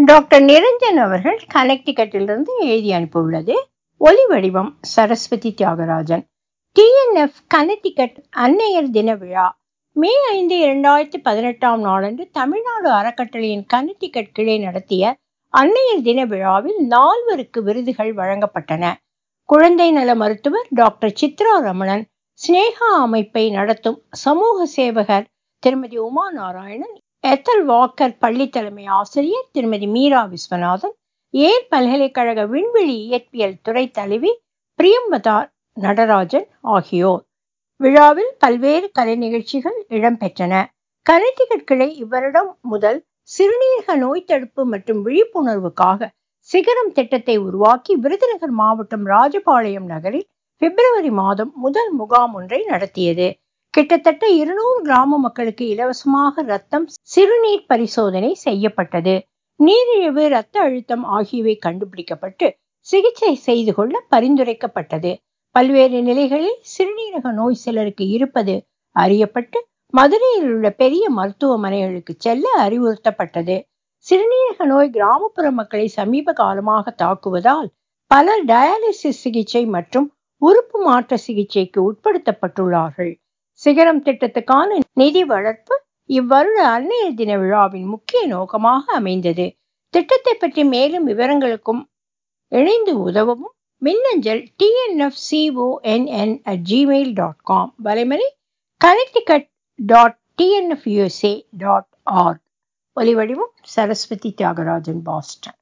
doctor Niranjan அவர்கள் கனெக்டிகட்டிலிருந்து எழுதி அனுப்பியுள்ளது ஒலி வடிவம் சரஸ்வதி தியாகராஜன் டிஎன்எஃப் கனெக்டிகட் அன்னையர் தின விழா மே ஐந்து இரண்டாயிரத்தி பதினெட்டாம் நாளன்று தமிழ்நாடு அறக்கட்டளையின் கனெக்டிகட் கிளை நடத்திய அன்னையர் தின விழாவில் நால்வருக்கு விருதுகள் வழங்கப்பட்டன குழந்தை நல மருத்துவர் டாக்டர் சித்ரா ரமணன் ஸ்னேகா அமைப்பை நடத்தும் சமூக சேவகர் திருமதி உமா நாராயணன் எத்தல் வாக்கர் பள்ளி தலைமை ஆசிரியர் திருமதி மீரா விஸ்வநாதன் ஏர் பல்கலைக்கழக விண்வெளி இயற்பியல் துறை தலைவி பிரியம்பதா நடராஜன் ஆகியோர் விழாவில் பல்வேறு கலை நிகழ்ச்சிகள் இடம்பெற்றன கனடிகட் கிளை இவ்வருடம் முதல் சிறுநீரக நோய் தடுப்பு மற்றும் விழிப்புணர்வுக்காக சிகரம் திட்டத்தை உருவாக்கி விருதுநகர் மாவட்டம் ராஜபாளையம் நகரில் பிப்ரவரி மாதம் முதல் முகாம் ஒன்றை நடத்தியது கிட்டத்தட்ட இருநூறு கிராம மக்களுக்கு இலவசமாக ரத்தம் சிறுநீர் பரிசோதனை செய்யப்பட்டது நீரிழிவு இரத்த அழுத்தம் ஆகியவை கண்டுபிடிக்கப்பட்டு சிகிச்சை செய்து கொள்ள பரிந்துரைக்கப்பட்டது பல்வேறு நிலைகளில் சிறுநீரக நோய் சிலருக்கு இருப்பது அறியப்பட்டு மதுரையில் உள்ள பெரிய மருத்துவமனைகளுக்கு செல்ல அறிவுறுத்தப்பட்டது சிறுநீரக நோய் கிராமப்புற மக்களை சமீப காலமாக தாக்குவதால் பலர் டயாலிசிஸ் சிகிச்சை மற்றும் உறுப்பு மாற்ற சிகிச்சைக்கு உட்படுத்தப்பட்டுள்ளார்கள் சிகரம் திட்டத்துக்கான நிதி வளர்ப்பு இவ்வருட அன்னையர் தின விழாவின் முக்கிய நோக்கமாக அமைந்தது திட்டத்தை பற்றி மேலும் விவரங்களுக்கும் இணைந்து உதவவும் மின்னஞ்சல் TNF CONN at Gmail dot com வலைமறை Connecticut dot TNF USA dot org ஒலிவடிவம் சரஸ்வதி தியாகராஜன் பாஸ்டன்